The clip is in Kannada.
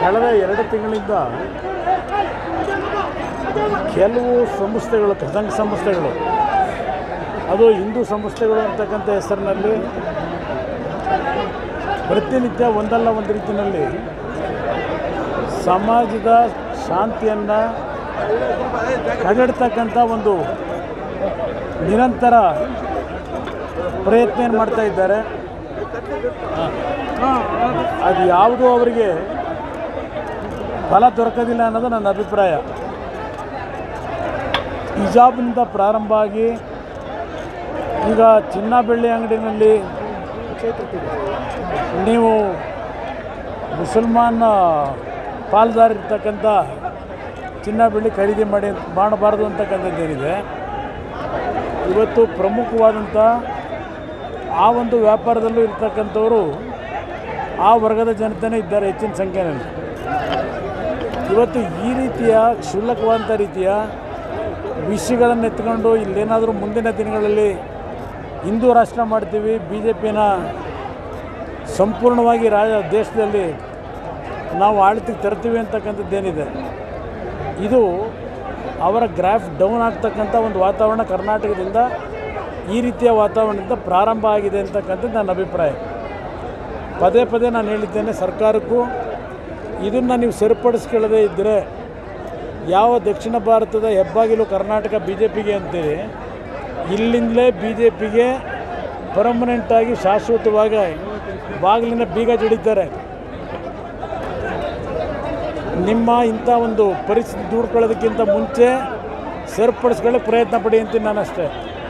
ಕಳೆದ ಎರಡು ತಿಂಗಳಿಂದ ಕೆಲವು ಸಂಸ್ಥೆಗಳು ಸಂಘ ಸಂಸ್ಥೆಗಳು ಅದು ಹಿಂದೂ ಸಂಸ್ಥೆಗಳು ಅಂತಕ್ಕಂಥ ಹೆಸರಿನಲ್ಲಿ ಪ್ರತಿನಿತ್ಯ ಒಂದಲ್ಲ ಒಂದು ರೀತಿಯಲ್ಲಿ ಸಮಾಜದ ಶಾಂತಿಯನ್ನು ಕದಡ್ತಕ್ಕಂಥ ಒಂದು ನಿರಂತರ ಪ್ರಯತ್ನ ಮಾಡ್ತಾ ಇದ್ದಾರೆ ಅದು ಯಾವುದೂ ಅವರಿಗೆ ಫಲ ದೊರಕೋದಿಲ್ಲ ಅನ್ನೋದು ನನ್ನ ಅಭಿಪ್ರಾಯ ಹಿಜಾಬ್ನಿಂದ ಪ್ರಾರಂಭ ಆಗಿ ಈಗ ಚಿನ್ನ ಬೆಳ್ಳಿ ಅಂಗಡಿನಲ್ಲಿ ನೀವು ಮುಸಲ್ಮಾನ್ ಪಾಲ್ದಾರಿರ್ತಕ್ಕಂಥ ಚಿನ್ನ ಬೆಳ್ಳಿ ಖರೀದಿ ಮಾಡಿ ಮಾಡಬಾರ್ದು ಅಂತಕ್ಕಂಥದ್ದೇನಿದೆ ಇವತ್ತು ಪ್ರಮುಖವಾದಂಥ ಆ ಒಂದು ವ್ಯಾಪಾರದಲ್ಲೂ ಇರ್ತಕ್ಕಂಥವರು ಆ ವರ್ಗದ ಜನತೆನೇ ಇದ್ದಾರೆ ಹೆಚ್ಚಿನ ಸಂಖ್ಯೆಯಲ್ಲಿ ಇವತ್ತು ಈ ರೀತಿಯ ಕ್ಷುಲ್ಲಕವಾದಂಥ ರೀತಿಯ ವಿಷಯಗಳನ್ನು ಎತ್ಕೊಂಡು ಇಲ್ಲೇನಾದರೂ ಮುಂದಿನ ದಿನಗಳಲ್ಲಿ ಹಿಂದೂ ರಾಷ್ಟ್ರ ಮಾಡ್ತೀವಿ ಬಿ ಜೆ ಪಿನ ಸಂಪೂರ್ಣವಾಗಿ ರಾಜ ದೇಶದಲ್ಲಿ ನಾವು ಆಳ್ತಿಗೆ ತರ್ತೀವಿ ಅಂತಕ್ಕಂಥದ್ದೇನಿದೆ ಇದು ಅವರ ಗ್ರಾಫ್ ಡೌನ್ ಆಗ್ತಕ್ಕಂಥ ಒಂದು ವಾತಾವರಣ ಕರ್ನಾಟಕದಿಂದ ಈ ರೀತಿಯ ವಾತಾವರಣದಿಂದ ಪ್ರಾರಂಭ ಆಗಿದೆ ಅಂತಕ್ಕಂಥದ್ದು ನನ್ನ ಅಭಿಪ್ರಾಯ ಪದೇ ಪದೇ ನಾನು ಹೇಳಿದ್ದೇನೆ ಸರ್ಕಾರಕ್ಕೂ ಇದನ್ನು ನೀವು ಸರಿಪಡಿಸ್ಕೊಳ್ಳದೇ ಇದ್ದರೆ ಯಾವ ದಕ್ಷಿಣ ಭಾರತದ ಹೆಬ್ಬಾಗಿಲು ಕರ್ನಾಟಕ ಬಿ ಜೆ ಪಿಗೆ ಅಂತೇಳಿ ಇಲ್ಲಿಂದಲೇ ಬಿ ಜೆ ಪಿಗೆ ಪರ್ಮನೆಂಟಾಗಿ ಶಾಶ್ವತವಾಗಿ ಬಾಗಿಲಿನ ಬೀಗ ಜಡಿತಾರೆ ನಿಮ್ಮ ಇಂಥ ಒಂದು ಪರಿಸ್ಥಿತಿ ದೂಡ್ಕೊಳ್ಳೋದಕ್ಕಿಂತ ಮುಂಚೆ ಸರಿಪಡಿಸ್ಕೊಳ್ಳೋಕೆ ಪ್ರಯತ್ನ ಪಡಿ ಅಂತೀನಿ ನಾನು ಅಷ್ಟೇ